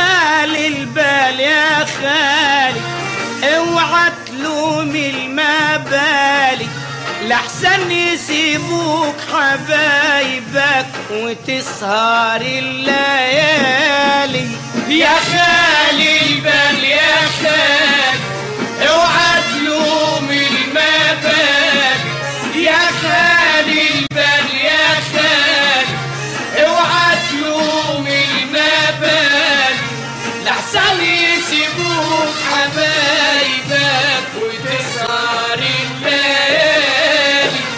خالي البال يا خالي اوعى تلوم المبالي لحسن يسيبوك حبايبك وتسهر الليالي يا خالي البال يا خالي اوعى تلوم المبال يا خالي البال يا خالي اوعى تلوم المبال لحسن يسيبوك حبايبك وتسهر الليالي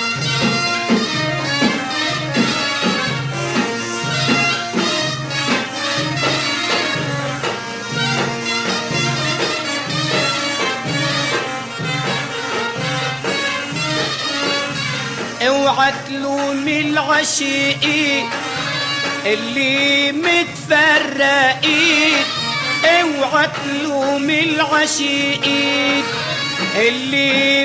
اوعى تلوم العشيقين اللي متفرقين اوعى تلوم العشيقين اللي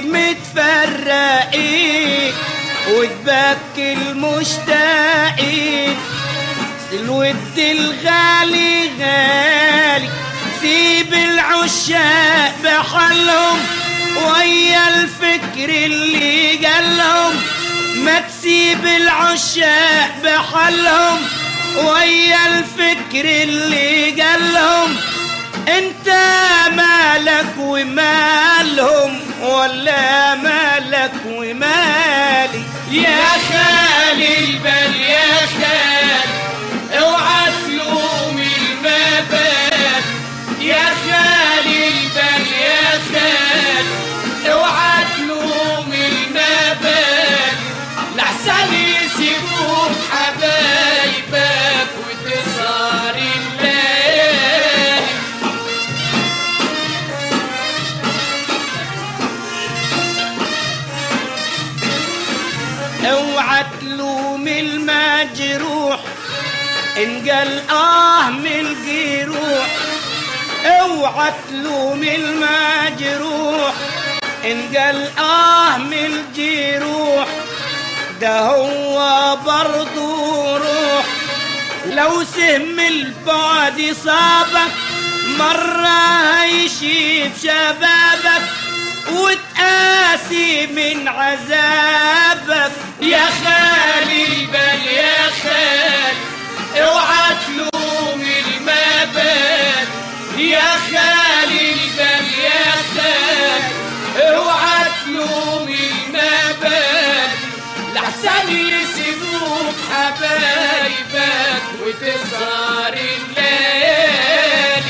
متفرقين وتبكي المشتاقين الود الغالي غالي سيب العشاق بحالهم ويا الفكر اللي جالهم ما تسيب العشاق بحالهم ويا الفكر اللي جالهم انت مالك ومالهم ولا مالك ومالي يا خالي البال يا خالي اوعى تلوم المبال يا خالي البال يا خالي اوعى تلوم المبال لحسن يسيبوك حبايبك وتسهر الليالي اوعى تلوم المجروح ان قال اه من الجروح اوعى تلوم المجروح ان قال اه من الجروح ده هو برضو روح لو سهم البعد صابك مرة هيشيب شبابك وتقاسي من عذابك يا خالي البال يا خالي اوعى تلوم المبال يا خالي البال يا خالي اوعى تلوم المبال لحسن يسيبوك حبايبك وتسهر الليالي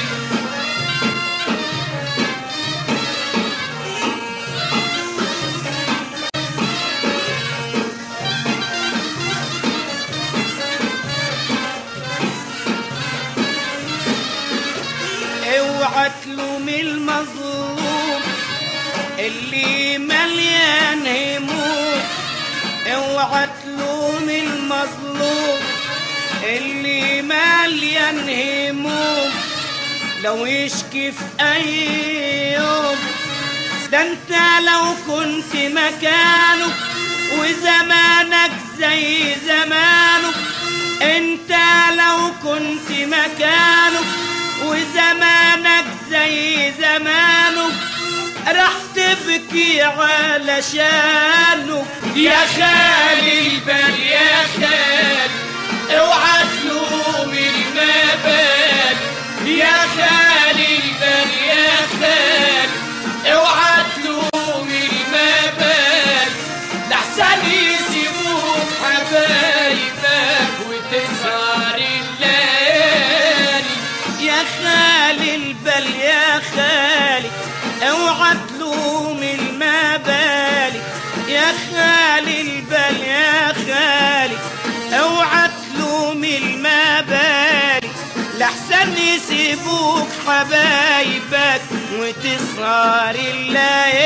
اوعى تلوم المظلوم اللي مليان هموم اوعى تلوم المظلوم اللي مليان هموم لو يشكي في اي يوم ده انت لو كنت مكانه وزمانك زي زمانه انت لو كنت مكانه وزمانك زي زمانه راح تبكي علشانه يا خالي البال يا خالي اوعى تلوم المبال يا خالي البال يا خالي اوعى تلوم المبال لحسن يسيبوك حبايبك وتسهر الليالي يا خالي البل يا خالي اوعى تلوم المبالي يا خالي البل يا خالي اوعى تلوم المبالي لحسن يسيبوك حبايبك وتسهر الليالي